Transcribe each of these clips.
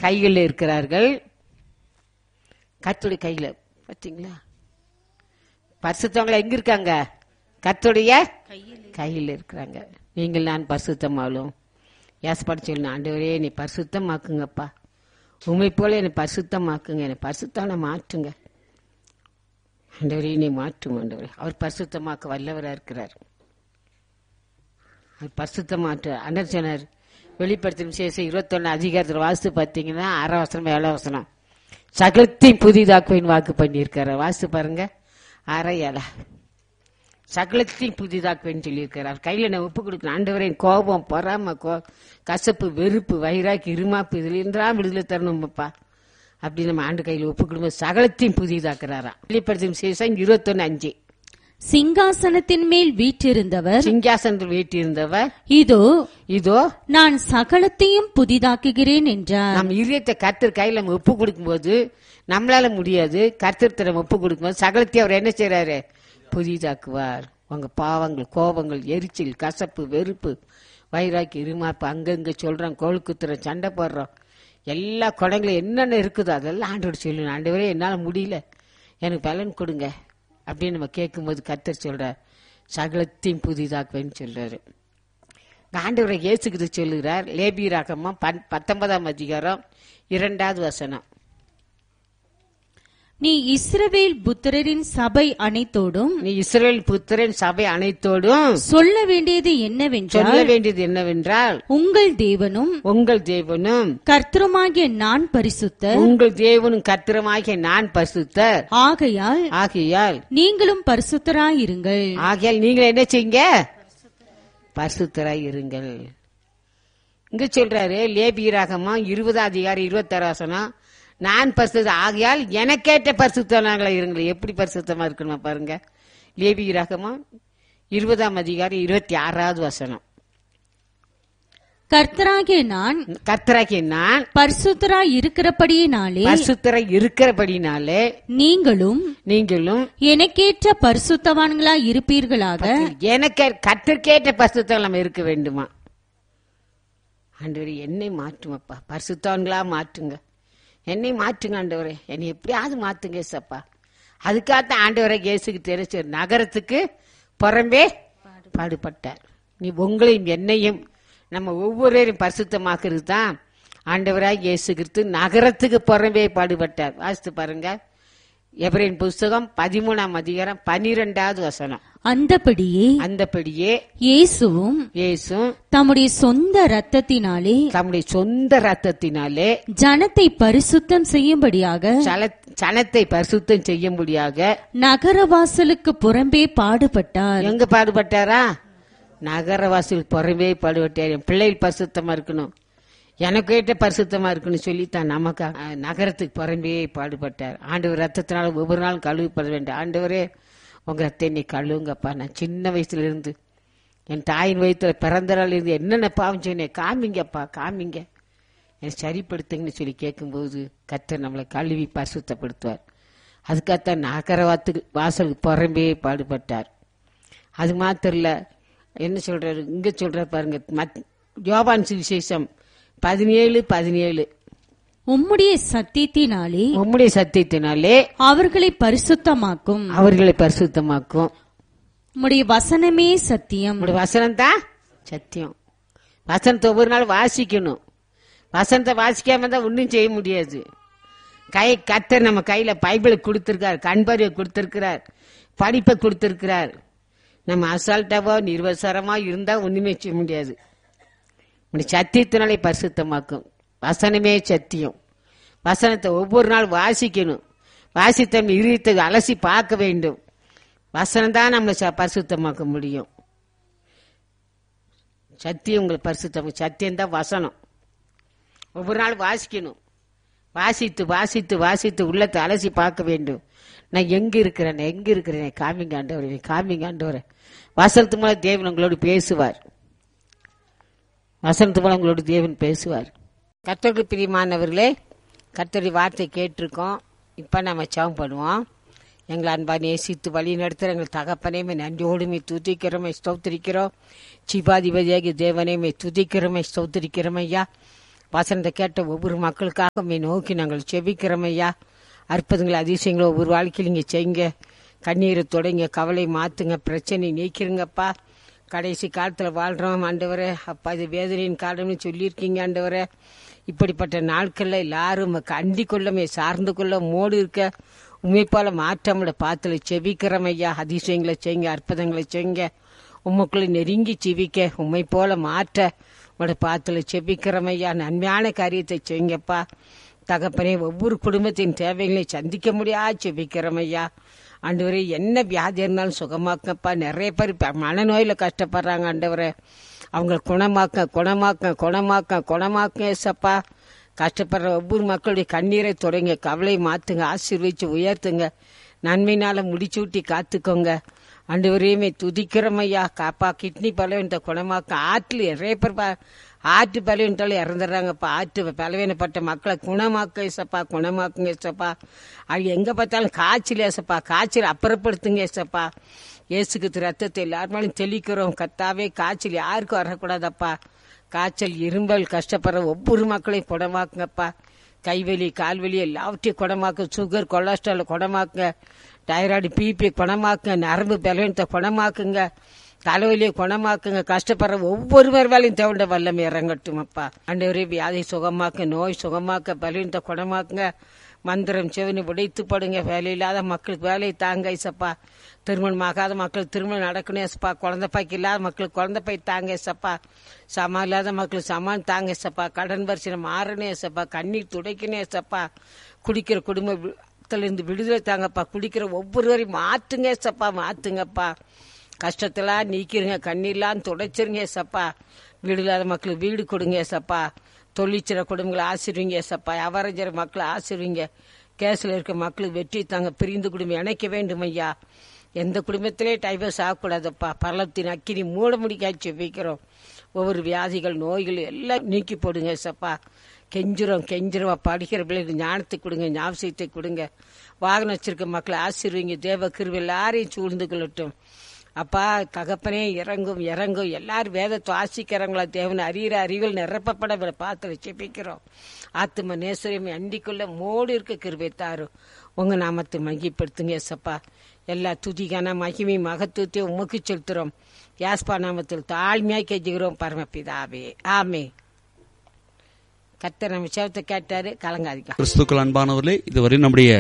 கைகளில் இருக்கிறார்கள் கர்த்தருடைய கையில பாத்தீங்களா பரிசுத்தவங்கள எங்க இருக்காங்க கர்த்தருடைய கையில் இருக்கிறாங்க நீங்கள் நான் பரிசுத்தமாலும் ஏசப்பாடு சொல்லணும் ஆண்டவரே நீ பரிசுத்தமாக்குங்கப்பா உண்மை போல என்னை பரிசுத்தமாக்குங்க என்னை பரிசுத்தான மாற்றுங்க ஆண்டவரே நீ மாற்றும் ஆண்டவரே அவர் பரிசுத்தமாக்க வல்லவராக இருக்கிறார் அவர் பரிசுத்தமாற்று அண்டர் சொன்னார் வெளிப்படுத்தும் விசேஷம் இருபத்தொன்னு அதிகாரத்தில் வாசித்து பார்த்தீங்கன்னா ஆறாம் வசனம் ஏழாம் வசனம் சகலத்தையும் புதிதாக்குவேன் வாக்கு பண்ணியிருக்காரு வாசித்து பாருங்க ஆறா ஏழா சகலத்தையும் புதிதாக்குவேன்னு சொல்லியிருக்கிறார் கையில நான் ஒப்பு கொடுக்கணும் ஆண்டவரே என் கோபம் பொறாம கோ கசப்பு வெறுப்பு வைராக்கி இருமாப்பு இதுல இருந்தா விடுதலை தரணும்ப்பா அப்படி நம்ம ஆண்டு கையில் ஒப்பு கொடுக்கும்போது சகலத்தையும் புதிதாக்குறாராம் வெளிப்படுத்தும் விசேஷம் இருபத்தொன்னு அஞ்சு சிங்காசனத்தின் மேல் வீற்றிருந்தவர் சிங்காசனத்தில் வீட்டியிருந்தவர் இதோ இதோ நான் சகலத்தையும் புதிதாக்குகிறேன் என்றார் நம்ம இதயத்தை கர்த்தர் கையில நம்ம ஒப்பு கொடுக்கும்போது நம்மளால முடியாது கர்த்தர் நம்ம ஒப்பு கொடுக்கும்போது சகலத்தையும் அவர் என்ன செய்றாரு புதிதாக்குவார் உங்க பாவங்கள் கோபங்கள் எரிச்சல் கசப்பு வெறுப்பு வைராக்கி இருமாப்பு அங்கங்க சொல்றோம் கோல் குத்துறோம் சண்டை போடுறோம் எல்லா குடங்களும் என்னென்ன இருக்குதோ அதெல்லாம் ஆண்டோடு சொல்லணும் ஆண்டவரே என்னால முடியல எனக்கு பலன் கொடுங்க அப்படின்னு நம்ம கேட்கும்போது கர்த்தர் சொல்றார் சகலத்தையும் புதிதாக்குவேன்னு சொல்றாரு ஆண்டவரை இயேசுகிட்டு சொல்லுகிறார் லேபி ராகமா பத்தொன்பதாம் அதிகாரம் இரண்டாவது வசனம் நீ இஸ்ரவேல் புத்திரரின் சபை அனைத்தோடும் நீ இஸ்ரேல் புத்திரன் சபை அனைத்தோடும் சொல்ல வேண்டியது என்னவென்றால் சொல்ல வேண்டியது என்னவென்றால் உங்கள் தேவனும் உங்கள் தேவனும் கர்த்தருமாகிய நான் பரிசுத்தர் உங்கள் தேவனும் கத்திரமாகிய நான் பரிசுத்தர் ஆகையால் ஆகையால் நீங்களும் பரிசுத்தராயிருங்கள் ஆகையால் நீங்கள் என்ன செய்யுங்க பரிசுத்தராய் இருங்கள் இங்க சொல்றாரு லேபீராகமா இருபதாம் அதிகாரம் இருபத்தாறு வசனம் நான் பரிசுத்த ஆகையால் எனக்கேற்ற பரிசுத்தனாங்களா இருங்கள் எப்படி பரிசுத்தமா இருக்கணும் பாருங்க லேபீராகமா இருபதாம் அதிகாரம் இருபத்தி ஆறாவது வசனம் கர்த்தராகிய நான் கர்த்தராகிய நான் பரிசுத்தராய் இருக்கிறபடியினாலே பரிசுத்தராய் இருக்கிறபடினாலே நீங்களும் நீங்களும் எனக்கேற்ற பரிசுத்தவான்களாய் இருப்பீர்களாக எனக்கு கத்திற்கேற்ற பரிசுத்தம் நம்ம இருக்க வேண்டுமா ஆண்டவரே என்னை மாற்றுமப்பா பரிசுத்தவன்களா மாற்றுங்க என்னை மாற்றுங்க ஆண்டவரே என்னை எப்படியாவது மாத்துங்க ஏசப்பா அதுக்காகத்தான் ஆண்டவரை இயேசுக்கு தெரிச்சு நகரத்துக்கு புறம்பே பாடுபட்டார் நீ உங்களையும் என்னையும் நம்ம ஒவ்வொருவரையும் பரிசுத்தமாக்குறது தான் ஆண்டவராய் இயேசு கிறிஸ்து நகரத்துக்கு புறம்பே பாடுபட்டார் வாசித்து பாருங்க எவரின் புஸ்தகம் பதிமூணாம் அதிகாரம் பனிரெண்டாவது வசனம் அந்தபடியே அந்தபடியே இயேசுவும் இயேசும் தம்முடைய சொந்த இரத்தத்தினாலே தம்முடைய சொந்த ரத்தத்தினாலே ஜனத்தை பரிசுத்தம் செய்யும்படியாக சல- சனத்தை பரிசுத்தம் செய்யும்படியாக நகரவாசலுக்கு புறம்பே பாடுபட்டார் எங்க பாடுபட்டாரா நகரவாசிகள் புறமே பாடுபட்டார் என் பிள்ளைகள் பரிசுத்தமா இருக்கணும் எனக்கு ஏற்ற பரிசுத்தமா இருக்கணும் சொல்லி தான் நமக்கு அஹ், நகரத்துக்கு புறம்பே பாடுபட்டார் ஆண்டவர் ரத்தத்தினால ஒவ்வொரு நாளும் கழுவிப்பட வேண்டும் ஆண்டவரே உங்க ரத்தை நீ கழுவுங்கப்பா நான் சின்ன வயசுல இருந்து என் தாயின் வயிற்றுல பிறந்த நாள் இருந்து என்னென்ன பாவம் சொன்னேன் காமிங்கப்பா காமிங்க என்னை சரிப்படுத்துங்கன்னு சொல்லி கேட்கும்போது கர்த்தர் நம்மளை கழுவி பரிசுத்தப்படுத்துவார் அதுக்காகத்தான் நகரவாத்துக்கு வாசலுக்கு புறம்பே பாடுபட்டார் அது மாத்திரம் இல்ல என்ன சொல்றாரு இங்க சொல்றாரு பாருங்க மத்- யோவான் சுவிசேஷம் பதினேழு பதினேழு உம்முடைய சத்தியத்தினாலே உம்முடைய சத்தியத்தினாலே அவர்களை பரிசுத்தமாக்கும் அவர்களை பரிசுத்தமாக்கும் உம்முடைய வசனமே சத்தியம் உங்களுடைய வசனம் தான் சத்தியம் வசனத்தை ஒவ்வொரு நாள் வாசிக்கணும் வசனத்தை வாசிக்காம தான் ஒன்றும் செய்ய முடியாது கை கத்தர் நம்ம கையில பைபிளை கொடுத்திருக்கார் கண்பறிவை கொடுத்திருக்கிறார் படிப்பை கொடுத்திருக்கிறார் நம்ம அசால்ட்டாவோ நிர்வசரமா இருந்தா ஒண்ணுமே செய்ய முடியாது உன்னுடைய சத்தியத்தினாலே பரிசுத்தமாக்கும் வசனமே சத்தியம் வசனத்தை ஒவ்வொரு நாள் வாசிக்கணும் வாசித்த நம்ம இருதயத்தை அலசி பார்க்க வேண்டும் வசனம் தான் நம்மளை ச- பரிசுத்தமாக்க முடியும் சத்தியம் உங்களுக்கு பரிசுத்தம் சத்தியம் தான் வசனம் ஒவ்வொரு நாள் வாசிக்கணும் வாசித்து வாசித்து வாசித்து உள்ளத்தை அலசி பார்க்க வேண்டும் நான் எங்க இருக்கிறேன் நான் எங்க இருக்கிறேன் காமிங்க ஆண்டவரே காமிங்க ஆண்டவரே வசனத்து மூலம் தேவன் உங்களோடு பேசுவார் வசனத்து மூலம் உங்களோடு தேவன் பேசுவார் கர்த்தருக்கு பிரியமானவர்களே கர்த்தருடைய வார்த்தை கேட்டிருக்கோம் இப்போ நம்ம சவம் பண்ணுவோம் எங்களை அன்பா நேசித்து வழி நடத்துகிற எங்கள் தகப்பனையுமே நன்றியோடுமே துதிக்கிறோமே ஸ்தோத்திரிக்கிறோம் சிபாதிபதியாகி தேவனையுமே துதிக்கிறோமே ஸ்தோத்திரிக்கிறோம் ஐயா வசனத்தை கேட்ட ஒவ்வொரு மக்களுக்காக உம்மை நோக்கி நாங்கள் செபிக்கிறோம் ஐயா அற்புதங்களை அதிசயங்களை ஒவ்வொரு வாழ்க்கையில் நீங்க செய்யுங்க கண்ணீரை தொடங்க கவலை மாத்துங்க பிரச்சனை நீக்கிருங்கப்பா கடைசி காலத்தில் வாழ்றோம் ஆண்டவரே அப்பா இது வேதனையின் காலம்னு சொல்லியிருக்கீங்க ஆண்டவரே இப்படிப்பட்ட நாட்களில் எல்லாரும் உமக்கு அண்டிக் கொள்ளமே சார்ந்து கொள்ள மோடு இருக்க உண்மை போல மாற்றமிட பாத்துல செபிக்கிறோம் ஐயா அதிசயங்களை செய்யுங்க அற்புதங்களை செய்யுங்க உமக்குள்ள நெருங்கி செவிக்க உண்மை போல மாற்ற உங்களோட பாத்துல செபிக்கிறோம் ஐயா நன்மையான காரியத்தை செய்யுங்கப்பா தகப்பனே ஒவ்வொரு குடும்பத்தின் தேவைகளை சந்திக்க முடியாது செபிக்கிறோம் ஐயா ஆண்டவரே என்ன வியாதி இருந்தாலும் சுகமாக்கப்பா நிறைய பேர் இப்ப மனநோயில கஷ்டப்படுறாங்க ஆண்டவரே அவங்க குணமாக்க குணமாக்க குணமாக்க குணமாக்க ஏசப்பா கஷ்டப்படுற ஒவ்வொரு மக்களுடைய கண்ணீரை தொடங்க கவலை மாத்துங்க ஆசீர்வதிச்சு உயர்த்துங்க நன்மையினால முடிச்சு விட்டி காத்துக்கோங்க ஆண்டவரையுமே துதிக்கிறமையா காப்பா கிட்னி பலவீனத்தை குணமாக்க ஆற்றுல நிறைய பேர் பா- ஆற்று பலவீனத்தால இறந்துடுறாங்கப்பா ஆற்று பலவீனப்பட்ட மக்களை குணமாக்க ஏசப்பா குணமாக்குங்க ஏசப்பா அது எங்க பார்த்தாலும் காய்ச்சல் ஏசப்பா காய்ச்சல் அப்புறப்படுத்துங்க ஏசப்பா இயேசுக்கு ரத்தத்தை எல்லாருமாலும் தெளிக்கிறோம் கத்தாவே காய்ச்சல் யாருக்கும் வரக்கூடாதப்பா காய்ச்சல் இரும்பல் கஷ்டப்படுற ஒவ்வொரு மக்களையும் குணமாக்குங்கப்பா கைவலி கால்வலி எல்லாவற்றையும் குணமாக்க சுகர் கொலஸ்ட்ரால் குணமாக்குங்க டைராய்டு பிபி குணமாக்குங்க நரம்பு பலவீனத்தை குணமாக்குங்க தலைவலியை குணமாக்குங்க கஷ்டப்படுற ஒவ்வொருவர் வேலையும் தவிர வல்லமை இறங்கட்டும் அப்பா அண்டவரே வியாதி சுகமாக்க நோய் சுகமாக்க பலவீனத்தை குணமாக்குங்க மந்திரம் செவனி உடைத்து படுங்க வேலையில்லாத மக்களுக்கு வேலையை தாங்க ஐசப்பா திருமணம் ஆகாத மக்களுக்கு திருமணம் நடக்கணும் ஏசப்பா குழந்தை பாய்க்கு இல்லாத மக்களுக்கு குழந்தை பாய் தாங்க ஏசப்பா சமா இல்லாத மக்களுக்கு சமான் தாங்க ஏசப்பா கடன் பரிசனை மாறணும் ஏசப்பா கண்ணீர் துடைக்கணும் ஏசப்பா குடிக்கிற குடும்ப இருந்து விடுதலை தாங்கப்பா குடிக்கிற ஒவ்வொருவரையும் மாத்துங்க ஏசப்பா மாத்துங்கப்பா கஷ்டத்தெல்லாம் நீக்கிருங்க கண்ணீர்லாம் துடைச்சிருங்க ஏசப்பா வீடு இல்லாத மக்களுக்கு வீடு கொடுங்க ஏசப்பா தொழிற்சிற குடும்பங்களை ஆசிர்வீங்க ஏசப்பா வியாபாரம் மக்களை ஆசிர்வீங்க கேஸ்ல இருக்க மக்களுக்கு வெற்றி தாங்க பிரிந்து குடும்பம் இணைக்க வேண்டும் ஐயா எந்த குடும்பத்திலே டைவர்ஸ் ஆகக்கூடாதப்பா பள்ளத்தின் அக்கினி மூட முடிக்காச்சு வைக்கிறோம் ஒவ்வொரு வியாதிகள் நோய்கள் எல்லாம் நீக்கி போடுங்க ஏசப்பா கெஞ்சிரும் கெஞ்சிரும் படிக்கிற பிள்ளைகளுக்கு ஞானத்தை கொடுங்க ஞாபகத்தை கொடுங்க வாகனம் வச்சிருக்க மக்களை ஆசீர்வீங்க தேவ கிருவி எல்லாரையும் சூழ்ந்து கொள்ளட்டும் அப்பா தகப்பனே இறங்கும் இறங்கும் எல்லாரும் வேதத்தை வாசிக்கிறவங்களா தேவன் அறிகிற அறிவில் நிரப்பப்பட இவரை பார்த்து செபிக்கிறோம் ஆத்தும நேசரியம் அண்டிக்குள்ள மோடு இருக்க கிருபை தாரும் உங்க நாமத்தை மகிப்படுத்துங்க ஏசப்பா எல்லா துதிக்கான மகிமை மகத்துவத்தையும் உமக்கு செலுத்துறோம் யாஸ்பா நாமத்தில் தாழ்மையாய் கெஞ்சுகிறோம் பரமபிதாவே ஆமே கர்த்தர் நம்ம சேவத்தை கேட்டாரு கலங்காதிக்கா கிறிஸ்துக்கள் அன்பானவர்களே இதுவரை நம்முடைய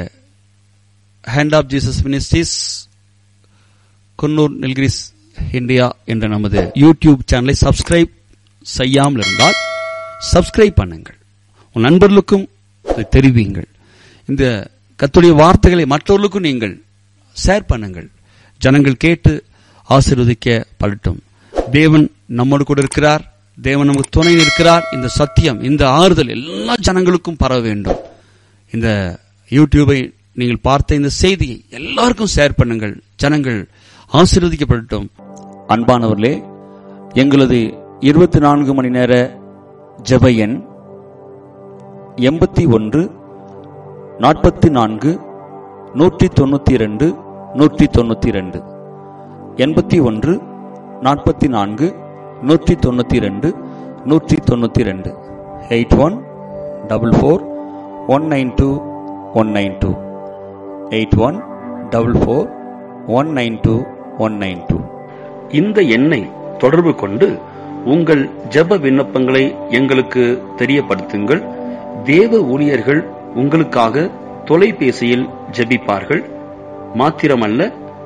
hand of Jesus ministries Coonoor Nilgiris India என்ற நமது யூடியூப் சேனலை சப்ஸ்கிரைப் செய்யாமல் இருந்தால் சப்ஸ்கிரைப் பண்ணுங்கள் உன் நண்பர்களுக்கும் இதை தெரிவியுங்கள் இந்த கத்துடைய வார்த்தைகளை மற்றவர்களுக்கும் நீங்கள் ஷேர் பண்ணுங்கள் ஜனங்கள் கேட்டு ஆசீர்வதிக்க படட்டும் தேவன் நம்மோடு கூட இருக்கிறார் தேவன் நமக்கு துணை இருக்கிறார் இந்த சத்தியம் இந்த ஆறுதல் எல்லா ஜனங்களுக்கும் பரவ வேண்டும் இந்த யூடியூபை நீங்கள் பார்த்த இந்த செய்தியை எல்லாருக்கும் ஷேர் பண்ணுங்கள் ஜனங்கள் ஆசீர்வதிக்கப்படட்டும் அன்பானவர்களே எங்களது இருபத்தி நான்கு மணி நேர ஜெப எண் எண்பத்தி ஒன்று நாற்பத்தி நான்கு நூற்றி தொண்ணூத்தி இரண்டு நூற்றி தொண்ணூத்தி இரண்டு எண்பத்தி ஒன்று நாற்பத்தி நான்கு நூற்றி தொண்ணூத்தி ரெண்டு நூற்றி தொண்ணூத்தி ரெண்டு eight one double four one nine two one nine two eight one double four one nine two one nine two இந்த எண்ணை தொடர்பு கொண்டு உங்கள் ஜெப விண்ணப்பங்களை எங்களுக்கு தெரியப்படுத்துங்கள் தேவ ஊழியர்கள் உங்களுக்காக தொலைபேசியில் ஜெபிப்பார்கள் மாத்திரமல்ல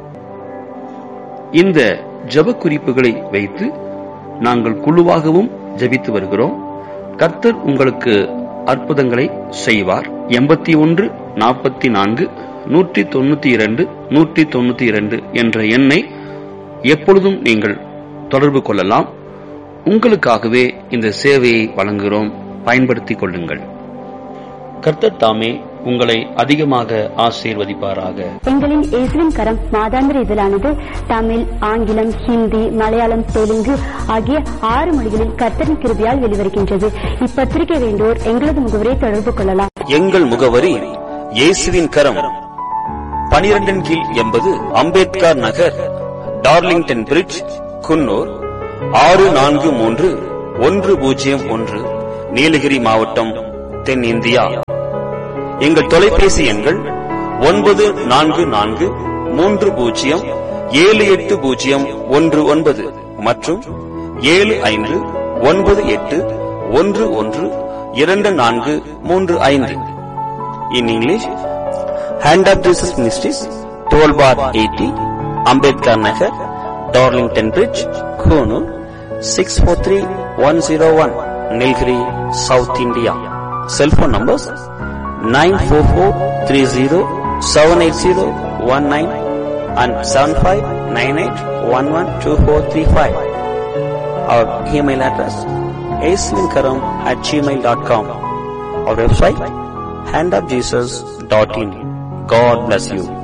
இந்த ஜெப குறிப்புகளை வைத்து நாங்கள் குழுவாகவும் ஜெபித்து வருகிறோம் கர்த்தர் உங்களுக்கு அற்புதங்களை செய்வார் எண்பத்தி ஒன்று நாற்பத்தி நான்கு நூற்றி தொண்ணூத்தி இரண்டு நூற்றி தொண்ணூத்தி இரண்டு என்ற எண்ணை எப்பொழுதும் நீங்கள் தொடர்பு கொள்ளலாம் உங்களுக்காகவே இந்த சேவையை வழங்குகிறோம் பயன்படுத்திக் கொள்ளுங்கள் கர்த்தர் தாமே உங்களை அதிகமாக ஆசீர்வதிப்பாராக எங்களின் இயேசுவின் கரம் மாதாந்திர இதழானது தமிழ் ஆங்கிலம் ஹிந்தி மலையாளம் தெலுங்கு ஆகிய ஆறு மொழிகளில் கர்த்தரின் கிருபியால் வெளிவருகின்றது இப்பத்திரிகை வேண்டோர் எங்களது முகவரை தொடர்பு கொள்ளலாம் எங்கள் முகவரி இயேசுவின் கரம் பனிரெண்டின் கீழ் எண்பது அம்பேத்கர் நகர் டார்லிங்டன் பிரிட்ஜ் குன்னூர் ஆறு நான்கு மூன்று ஒன்று பூஜ்ஜியம் ஒன்று நீலகிரி மாவட்டம் தென்னிந்தியா எங்கள் தொலைபேசி எண்கள் ஒன்பது நான்கு நான்கு மூன்று பூஜ்ஜியம் ஏழு எட்டு பூஜ்ஜியம் ஒன்று ஒன்பது மற்றும் ஏழு ஐந்து ஒன்பது எட்டு ஒன்று ஒன்று இரண்டு நான்கு மூன்று ஐந்து in English hand of Jesus ministries twelve bar eighty Ambedkar Nagar Darlington bridge Coonoor six four three one zero one Nilgiri south India cellphone numbers nine four four three zero seven eight zero one nine and seven five nine eight one one two four three five our email address ஏஸ்வின்கரம் at Gmail dot com our website handofjesus.in. God bless you.